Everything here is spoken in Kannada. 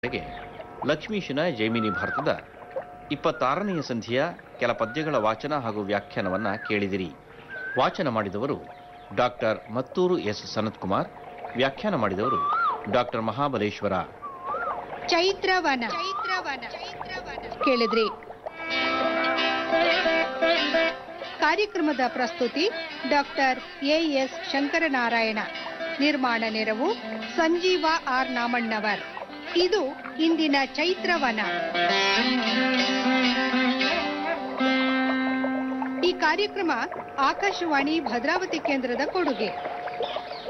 ಗೆ ಲಕ್ಷ್ಮೀಶನ ಜೈಮಿನಿ ಭಾರತದ ಇಪ್ಪತ್ತಾರನೆಯ ಸಂಧಿಯ ಕೆಲ ಪದ್ಯಗಳ ವಾಚನ ಹಾಗೂ ವ್ಯಾಖ್ಯಾನವನ್ನ ಕೇಳಿದಿರಿ ವಾಚನ ಮಾಡಿದವರು ಡಾಕ್ಟರ್ ಮತ್ತೂರು ಎಸ್ ಸನತ್ಕುಮಾರ್ ವ್ಯಾಖ್ಯಾನ ಮಾಡಿದವರು ಡಾಕ್ಟರ್ ಮಹಾಬಲೇಶ್ವರ ಚೈತ್ರವನ ಕೇಳಿದ್ರಿ ಕಾರ್ಯಕ್ರಮದ ಪ್ರಸ್ತುತಿ ಡಾಕ್ಟರ್ ಎ ಎಸ್ ಶಂಕರನಾರಾಯಣ ನಿರ್ಮಾಣ ನೆರವು ಸಂಜೀವ ಆರ್ ನಾಮಣ್ಣವರ್ ಇದು ಇಂದಿನ ಚೈತ್ರವನ ಈ ಕಾರ್ಯಕ್ರಮ ಆಕಾಶವಾಣಿ ಭದ್ರಾವತಿ ಕೇಂದ್ರದ ಕೊಡುಗೆ